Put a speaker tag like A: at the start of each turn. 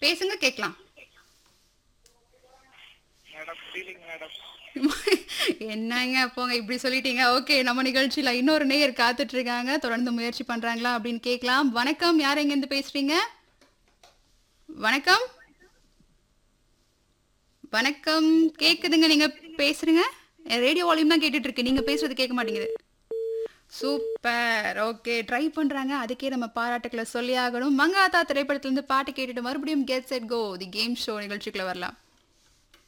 A: பேசுங்க கேட்கலாம்
B: madam feeling madam
A: என்னங்க போங்க இப்படி சொல்லிட்டீங்க ஓகே நம்ம நிகழ்ச்சியில இன்னொரு நேயர் காத்துட்டு இருக்காங்க தொடர்ந்து முயற்சி பண்றாங்களா அப்படின்னு கேட்கலாம் வணக்கம் யார் எங்க இருந்து பேசுறீங்க வணக்கம் வணக்கம் கேக்குதுங்க நீங்க பேசுறீங்க ரேடியோ வால்யூம் தான் கேட்டுட்டு இருக்கு நீங்க பேசுறது கேட்க மாட்டேங்குது சூப்பர் ஓகே ட்ரை பண்றாங்க அதுக்கே நம்ம பாராட்டுக்களை சொல்லி ஆகணும் மங்காத்தா திரைப்படத்துல இருந்து பாட்டு கேட்டுட்டு மறுபடியும் get set go the game show நிகழ்ச்சிக்குள்ள வரலாம்